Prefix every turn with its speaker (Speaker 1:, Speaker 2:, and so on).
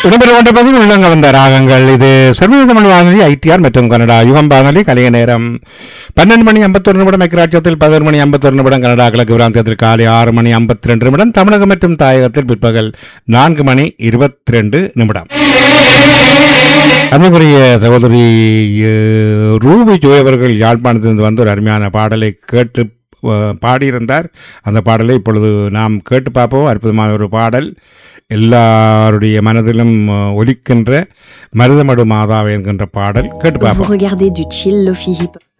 Speaker 1: இடம்பெற கொண்டிருப்பது உள்ளங்க வந்த ராகங்கள் இது சர்வதேச தமிழ் வானொலி ஐடிஆர் மற்றும் கனடா யுகம் வானொலி கலைய நேரம் பன்னெண்டு மணி ஐம்பத்தொரு நிமிடம் ஐக்கியராட்சியத்தில் பதினொரு மணி ஐம்பத்தொரு நிமிடம் கனடா கிழக்கு பிராந்தியத்தில் காலை ஆறு மணி ஐம்பத்தி ரெண்டு நிமிடம் தமிழகம் மற்றும் தாயகத்தில் பிற்பகல் நான்கு மணி இருபத்தி ரெண்டு நிமிடம் அன்புக்குரிய சகோதரி அஹ், ரூபி ஜோய் அவர்கள் யாழ்ப்பாணத்திலிருந்து வந்து ஒரு அருமையான பாடலை கேட்டு அஹ், பாடியிருந்தார் அந்த பாடலை இப்பொழுது நாம் கேட்டு பார்ப்போம் அற்புதமான ஒரு பாடல் எல்லாருடைய மனதிலும் அஹ், ஒலிக்கின்ற மருதமடு மாதா என்கின்ற பாடல் கேட்டு
Speaker 2: Vous
Speaker 1: பார்ப்போம்
Speaker 2: regardez du chill Lofi Hip Hop.